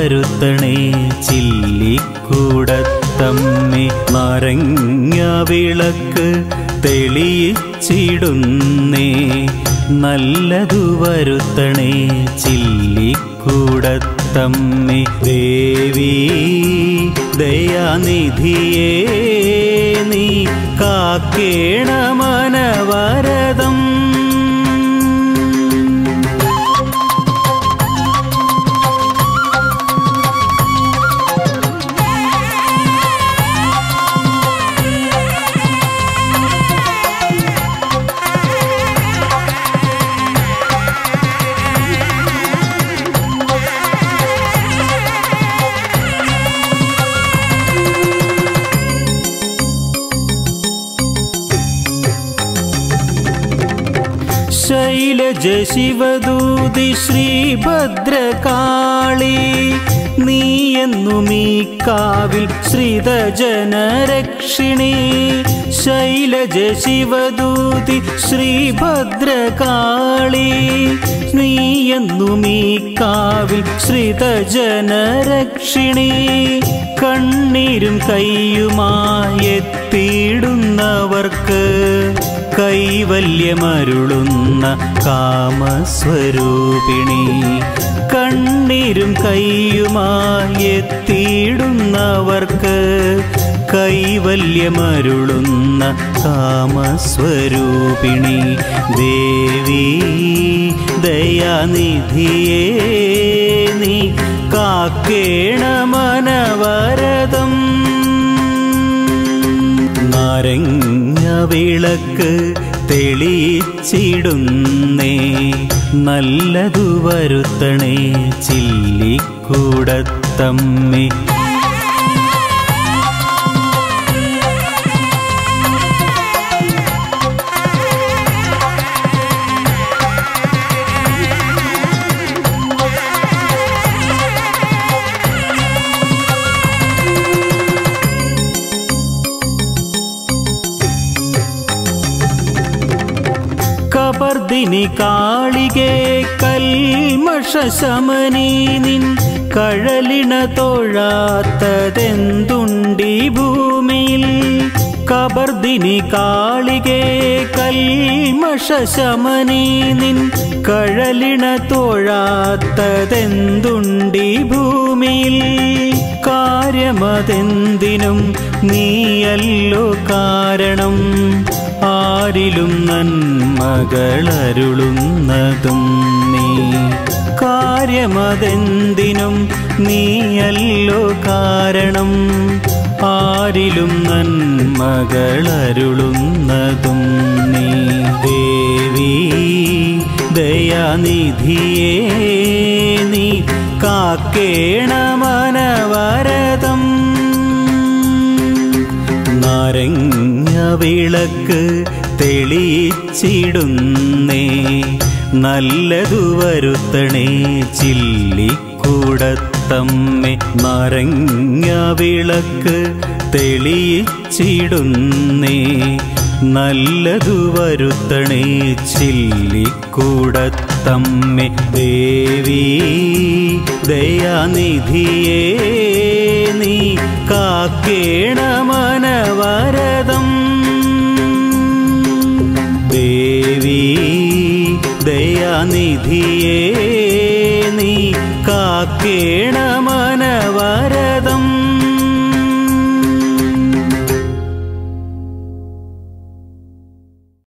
വരുത്തണേ ചില്ലിക്കൂടത്തമ്മേ മറഞ്ഞ വിളക്ക് തെളിയിച്ചിടുന്നേ നല്ലതു വരുത്തണേ ചില്ലിക്കൂടത്തമ്മേ ദേവി ദയാനിധിയേ നീ കാക്കേണമനവരതം ശൈലജ ശിവദൂതി ശ്രീഭദ്രകാളി നീയെന്നും ഈ കാവിൽ ശ്രീതജനരക്ഷിണി ശൈലജ ശിവദൂതി ശ്രീഭദ്രകാളി നീയെന്നും ഈ കാവിൽ ശ്രീതജനരക്ഷിണി കണ്ണീരും കൈയുമായി എത്തിയിടുന്നവർക്ക് കൈവല്യമരുളുന്ന കാമസ്വരൂപിണി കണ്ണീരും കൈയുമായി എത്തിയിടുന്നവർക്ക് കൈവല്യമരുളുന്ന കാമസ്വരൂപിണി ദേവി ദയാനിധിയേ നീ കാക്കേണമനവരതം നാരങ്ങ വിളക്ക് തെളിയിച്ചിടുന്നേ നല്ലതു വരുത്തണേ ചില്ലിക്കൂടത്തമ്മേ കബർദിനി കാളികെ കൽമഷ ശമനി നിൻ കഴലിണ തൊഴാത്തതെന്തുണ്ടി ഭൂമിയിൽ കബർദിനി കാളികെ കൽമഷ ശമനി നിൻ കഴലിണ തൊഴാത്തതെന്തുണ്ടി ഭൂമിയിൽ കാര്യമതെന്തിനും നീയല്ലോ കാരണം ആരിലും നന്മകളരുളുന്നതും നീ കാര്യമതെന്തിനും നീയല്ലോ കാരണം ആരിലും നന്മകളരുളുന്നതും നീ ദേവി ദയാനിധിയേ നീ കാക്കേണമനവരതം നാരങ്ങ വിളക്ക് തെളിയിച്ചിടുന്നേ നല്ലതു വരുത്തണേ ചില്ലിക്കൂടത്തമ്മേ നാരങ്ങ വിളക്ക് തെളിയിച്ചിടുന്നേ നല്ലതു വരുത്തണേ ചില്ലിക്കൂടത്തമ്മേ ദേവി ദയാനിധിയേ നീ കാക്കേണമനവരതം ദേവി ദയാനിധിയേ നീ കാക്കേണമനവരതം